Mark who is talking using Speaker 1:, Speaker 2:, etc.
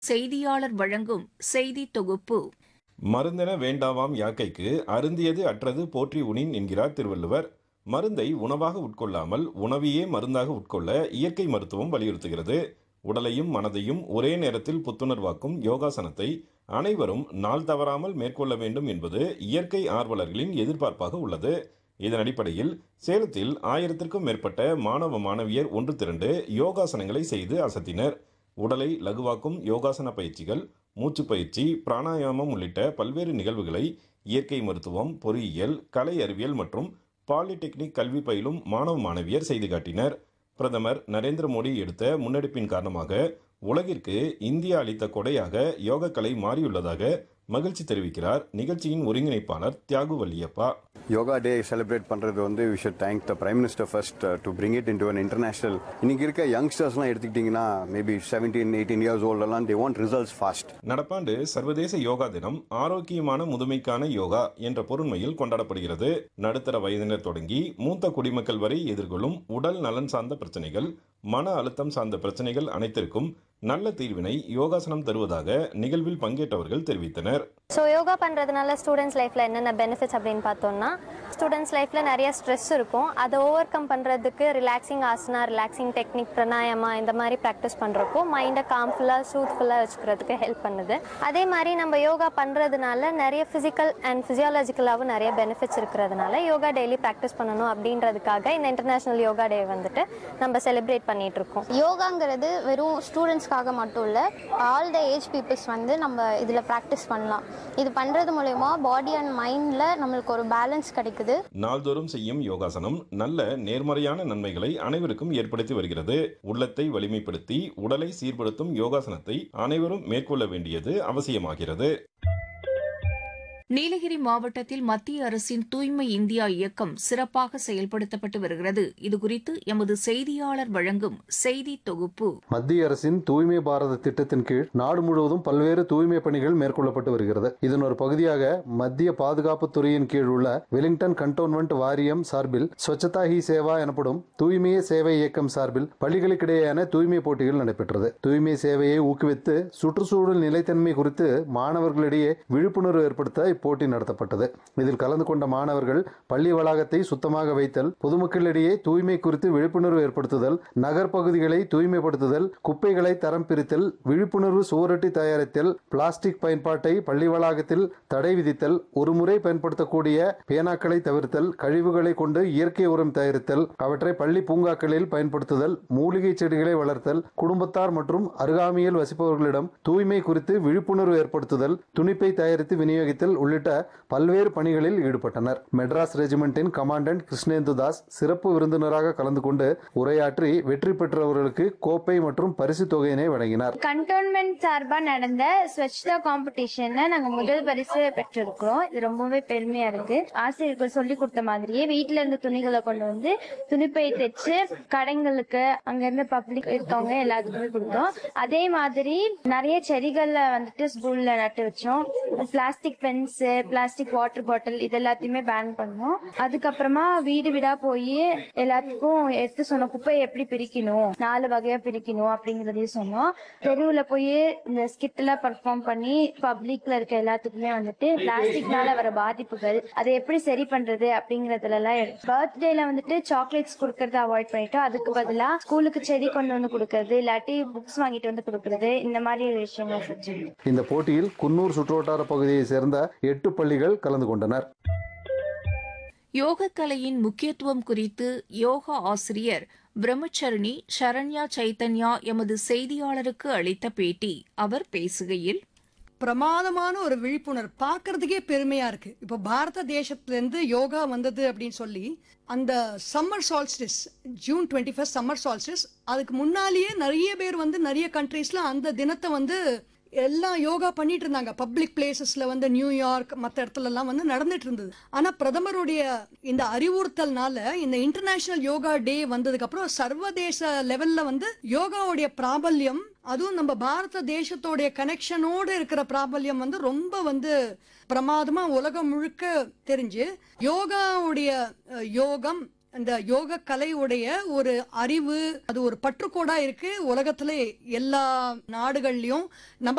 Speaker 1: செய்தியாளர் வழங்கும் செய்தி தொகுப்பு
Speaker 2: மருந்தென வேண்டாவாம் யாக்கைக்கு அருந்தியது அற்றது போற்றி உணின் என்கிறார் திருவள்ளுவர் மருந்தை உணவாக உட்கொள்ளாமல் உணவையே மருந்தாக உட்கொள்ள இயற்கை மருத்துவம் வலியுறுத்துகிறது உடலையும் மனதையும் ஒரே நேரத்தில் புத்துணர்வாக்கும் யோகாசனத்தை அனைவரும் நாள் தவறாமல் மேற்கொள்ள வேண்டும் என்பது இயற்கை ஆர்வலர்களின் எதிர்பார்ப்பாக உள்ளது இதன் அடிப்படையில் சேலத்தில் ஆயிரத்திற்கும் மேற்பட்ட மாணவ மாணவியர் ஒன்று திரண்டு யோகாசனங்களை செய்து அசத்தினர் உடலை லகுவாக்கும் யோகாசன பயிற்சிகள் மூச்சு பயிற்சி பிராணாயாமம் உள்ளிட்ட பல்வேறு நிகழ்வுகளை இயற்கை மருத்துவம் பொறியியல் கலை அறிவியல் மற்றும் பாலிடெக்னிக் கல்வி பயிலும் மாணவ மாணவியர் செய்து காட்டினர் பிரதமர் நரேந்திர மோடி எடுத்த முன்னெடுப்பின் காரணமாக உலகிற்கு இந்தியா அளித்த கொடையாக யோகக்கலை மாறியுள்ளதாக மகிழ்ச்சி தெரிவிக்கிறார் நிகழ்ச்சியின் ஒருங்கிணைப்பாளர் தியாகு வல்லியப்பா
Speaker 3: யோகா டே செலிப்ரேட் பண்ணுறது வந்து we should thank the prime minister first to bring it into an international இன்னைக்கு இருக்க யங்ஸ்டர்ஸ்லாம் எடுத்துக்கிட்டிங்கன்னா மேபி செவன்டீன் எயிட்டீன் இயர்ஸ் ஓல்டெல்லாம் தே வாண்ட் ரிசல்ட்ஸ் ஃபாஸ்ட்
Speaker 2: நடப்பாண்டு சர்வதேச யோகா தினம் ஆரோக்கியமான முதுமைக்கான யோகா என்ற பொருண்மையில் கொண்டாடப்படுகிறது நடுத்தர வயதினர் தொடங்கி மூத்த குடிமக்கள் வரை எதிர்கொள்ளும் உடல் நலன் சார்ந்த பிரச்சனைகள் மன அழுத்தம் சார்ந்த பிரச்சனைகள் அனைத்திற்கும் நல்ல தீர்வினை யோகாசனம் தருவதாக நிகழ்வில் பங்கேற்றவர்கள் தெரிவித்தனர்
Speaker 4: ஸோ யோகா பண்ணுறதுனால ஸ்டூடெண்ட்ஸ் லைஃப்பில் என்னென்ன பெனிஃபிட்ஸ் அப்படின்னு பார்த்தோம்னா ஸ்டூடெண்ட்ஸ் லைஃப்பில் நிறைய ஸ்ட்ரெஸ் இருக்கும் அதை ஓவர் கம் பண்ணுறதுக்கு relaxing asana relaxing technique pranayama இந்த மாதிரி ப்ராக்டிஸ் பண்ணுறப்போ மைண்டை காம்ஃபுல்லாக சூத்ஃபுல்லாக வச்சுக்கிறதுக்கு ஹெல்ப் பண்ணுது அதே மாதிரி நம்ம யோகா பண்ணுறதுனால நிறைய ஃபிசிக்கல் அண்ட் ஃபிசியாலஜிக்கலாகவும் நிறைய பெனிஃபிட்ஸ் இருக்கிறதுனால யோகா டெய்லி ப்ராக்டிஸ் பண்ணணும் அப்படின்றதுக்காக இந்த இன்டர்நேஷ்னல் யோகா டே வந்துட்டு நம்ம செலிப்ரேட் பண்ணிட்டு இருக்கோம்
Speaker 5: யோகாங்கிறது வெறும் ஸ்டூடெண்ட்ஸ்க்காக மட்டும் இல்லை ஆல் த ஏஜ் பீப்புள்ஸ் வந்து நம்ம இதில் ப்ராக்டிஸ் பண்ணலாம் இது பண்ணுறது மூலயமா பாடி அண்ட் மைண்டில் நம்மளுக்கு ஒரு பேலன்ஸ் கிடைக்குது
Speaker 2: நாள்தோறும் செய்யும் யோகாசனம் நல்ல நேர்மறையான நன்மைகளை அனைவருக்கும் ஏற்படுத்தி வருகிறது உள்ளத்தை வலிமைப்படுத்தி உடலை சீர்படுத்தும் யோகாசனத்தை அனைவரும் மேற்கொள்ள வேண்டியது அவசியமாகிறது
Speaker 1: நீலகிரி மாவட்டத்தில் மத்திய அரசின் தூய்மை இந்தியா இயக்கம் சிறப்பாக செயல்படுத்தப்பட்டு வருகிறது இதுகுறித்து எமது செய்தியாளர் வழங்கும் செய்தி தொகுப்பு
Speaker 6: மத்திய அரசின் தூய்மை பாரத திட்டத்தின் கீழ் நாடு முழுவதும் பல்வேறு தூய்மை பணிகள் மேற்கொள்ளப்பட்டு வருகிறது இதன் ஒரு பகுதியாக மத்திய பாதுகாப்பு துறையின் கீழ் உள்ள வெலிங்டன் கண்டோன்மெண்ட் வாரியம் சார்பில் ஸ்வச்சதா ஹி சேவா எனப்படும் தூய்மையே சேவை இயக்கம் சார்பில் பள்ளிகளுக்கிடையேயான தூய்மை போட்டிகள் நடைபெற்றது தூய்மை சேவையை ஊக்குவித்து சுற்றுச்சூழல் நிலைத்தன்மை குறித்து மாணவர்களிடையே விழிப்புணர்வு ஏற்படுத்த இப்போட்டி நடத்தப்பட்டது இதில் கலந்து கொண்ட மாணவர்கள் பள்ளி வளாகத்தை சுத்தமாக வைத்தல் பொதுமக்களிடையே தூய்மை குறித்து விழிப்புணர்வு ஏற்படுத்துதல் நகர்ப்பகுதிகளை தூய்மைப்படுத்துதல் குப்பைகளை தரம் பிரித்தல் விழிப்புணர்வு சுவரொட்டி தயாரித்தல் பிளாஸ்டிக் பயன்பாட்டை பள்ளி வளாகத்தில் தடை விதித்தல் ஒருமுறை பயன்படுத்தக்கூடிய பேனாக்களை தவிர்த்தல் கழிவுகளை கொண்டு இயற்கை உரம் தயாரித்தல் அவற்றை பள்ளி பூங்காக்களில் பயன்படுத்துதல் மூலிகை செடிகளை வளர்த்தல் குடும்பத்தார் மற்றும் அருகாமையில் வசிப்பவர்களிடம் தூய்மை குறித்து விழிப்புணர்வு ஏற்படுத்துதல் துணிப்பை தயாரித்து விநியோகித்தல் உள்ளிட்ட பல்வேறு பணிகளில் ஈடுபட்டனர் மெட்ராஸ் ரெஜிமெண்டின் கமாண்டன்ட் கிருஷ்ணேந்து தாஸ் சிறப்பு விருந்தினராக கலந்து கொண்டு உரையாற்றி வெற்றி பெற்றவர்களுக்கு கோப்பை மற்றும் பரிசு தொகையினை வழங்கினார்
Speaker 7: கண்டோன்மெண்ட் சார்பா நடந்த ஸ்வச்தா காம்படிஷன்ல நாங்க முதல் பரிசு பெற்றிருக்கிறோம் இது ரொம்பவே பெருமையா இருக்கு ஆசிரியர்கள் சொல்லி கொடுத்த மாதிரியே வீட்ல இருந்து துணிகளை கொண்டு வந்து துணிப்பை தைச்சு கடைங்களுக்கு அங்க இருந்து பப்ளிக் இருக்கவங்க எல்லாத்துக்குமே கொடுத்தோம் அதே மாதிரி நிறைய செடிகள்ல வந்துட்டு ஸ்கூல்ல நட்டு வச்சோம் plastic pens plastic water bottle இது எல்லாத்தையுமே பேன் பண்ணோம் அதுக்கப்புறமா வீடு வீடா போய் எல்லாத்துக்கும் எடுத்து சொன்னோம் குப்பையை எப்படி பிரிக்கணும் நாலு வகையா பிரிக்கணும் அப்படிங்கறதையும் சொன்னோம் தெருவுல போய் இந்த ஸ்கிட் எல்லாம் பர்ஃபார்ம் பண்ணி பப்ளிக்ல இருக்க எல்லாத்துக்குமே வந்துட்டு பிளாஸ்டிக்னால வர பாதிப்புகள் அதை எப்படி சரி பண்றது அப்படிங்கறதுல எல்லாம் பர்த்டேல வந்துட்டு சாக்லேட்ஸ் கொடுக்கறத அவாய்ட் பண்ணிட்டோம் அதுக்கு பதிலா ஸ்கூலுக்கு செடி கொண்டு வந்து கொடுக்கறது இல்லாட்டி புக்ஸ் வாங்கிட்டு வந்து கொடுக்கறது இந்த மாதிரி விஷயங்கள் செஞ்சோம்
Speaker 6: இந்த போட்டியில் குன்னூர் சுற்றுவட்டார பகுதியை சேர்ந்த எட்டு பள்ளிகள் கலந்து கொண்டனர்
Speaker 1: யோகக்கலையின் முக்கியத்துவம் குறித்து யோகா ஆசிரியர் பிரம்மச்சரணி சரண்யா சைத்தன்யா எமது செய்தியாளருக்கு அளித்த பேட்டி அவர் பேசுகையில்
Speaker 8: பிரமாதமான ஒரு விழிப்புணர்வு பார்க்கறதுக்கே பெருமையா இருக்கு இப்போ பாரத தேசத்துல இருந்து யோகா வந்தது அப்படின்னு சொல்லி அந்த summer solstice June twenty first summer solstice அதுக்கு முன்னாலேயே நிறைய பேர் வந்து நிறைய கண்ட்ரீஸ்ல அந்த தினத்தை வந்து எல்லாம் யோகா பண்ணிட்டு இருந்தாங்க பப்ளிக் பிளேசஸ்ல வந்து நியூயார்க் மற்ற இடத்துல எல்லாம் வந்து நடந்துட்டு இருந்தது ஆனா பிரதமருடைய இந்த அறிவுறுத்தல்னால இந்த இன்டர்நேஷனல் யோகா டே வந்ததுக்கு அப்புறம் சர்வதேச லெவல்ல வந்து யோகாவுடைய பிராபல்யம் அதுவும் நம்ம பாரத தேசத்தோடைய கனெக்ஷனோடு இருக்கிற பிராபல்யம் வந்து ரொம்ப வந்து பிரமாதமா உலகம் முழுக்க தெரிஞ்சு யோகாவுடைய அஹ், யோகம் இந்த யோக கலையுடைய ஒரு அறிவு அது ஒரு பற்றுக்கோடா இருக்கு உலகத்துல எல்லா நாடுகள்லயும் நம்ம